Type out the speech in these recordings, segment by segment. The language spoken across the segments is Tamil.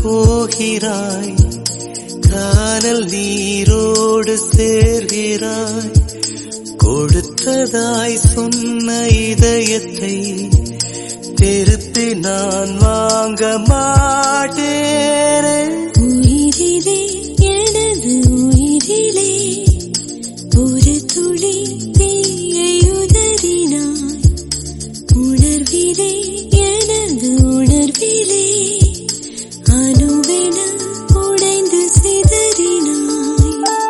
போகிறாய் கானல் நீரோடு சேர்கிறாய் கொடுத்ததாய் சொன்ன இதயத்தை திருப்பி நான் வாங்க மாட்டேனே உயிரிலே எனது உயிரிலே ஒரு துளி தீயை உதறினாய் உணர்விலே எனது உணர்விலே அணுவென உடைந்து சிதறினாய்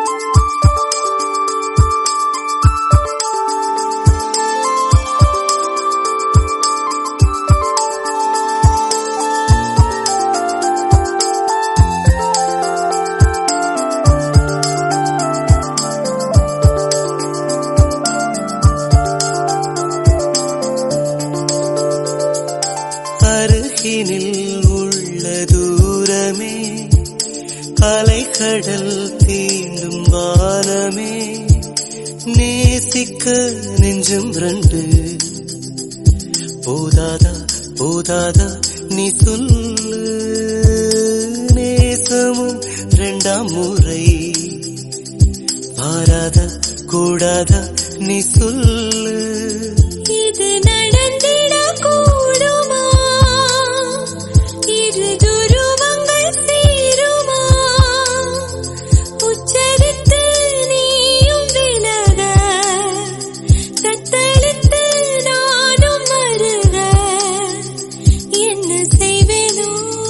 அருகினில் உள்ள தூரமே அலைக்கடல் தீண்டும் வானமே நேசிக்க நெஞ்சும் ரெண்டு போதாதா போதாதா நீ சொல்லு நேசமும் ரெண்டாம் முறை மாறாதா கூடாதா நீ சொல்லு இது நடந்திடக் கூடுமா? இரு துருவங்கள் சேருமா? உச்சரித்து நீயும் விலக, தத்தளித்து நானும் வருக. என்ன செய்வேனோ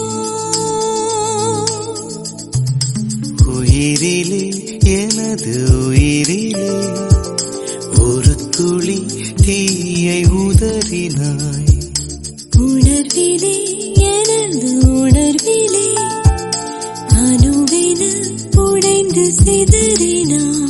உயிரிலே எனது உயிரிலே ஒரு துளி தீயை உதறினாய் உணர்விலே எனது உணர்விலே அணுவென உடைந்து சிதறினாய்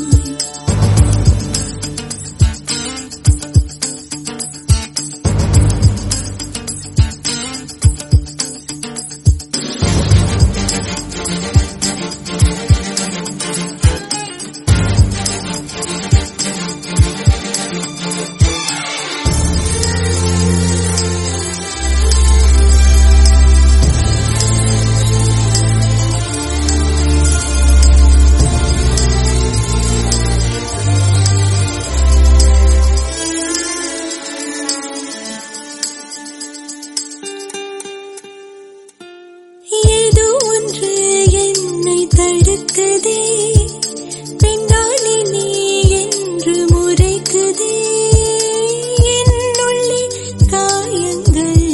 ஏதோ ஒன்று என்னை தடுக்குதே பெண்டாளி நீ என்று முறைக்குதே என்னுள்ளே காயங்கள்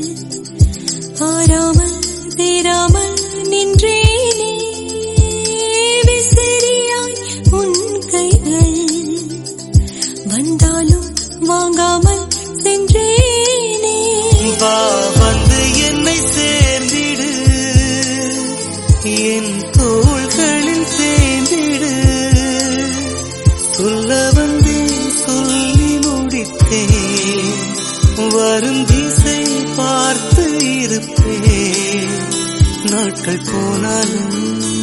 ஆறாமல் தேராமல் நின்றேனே விசிறியாய் உன் கைகள் வந்தாலும் வாங்காமல் சென்றேனே வா வந்து என்னை சேர்ந்திடு என் தோள்களில் சேர்ந்திடு சொல்ல வந்தேன் சொல்லி முடித்தேன் வரும் திசை பார்த்து இருப்பேன் நாட்கள் போனாலும்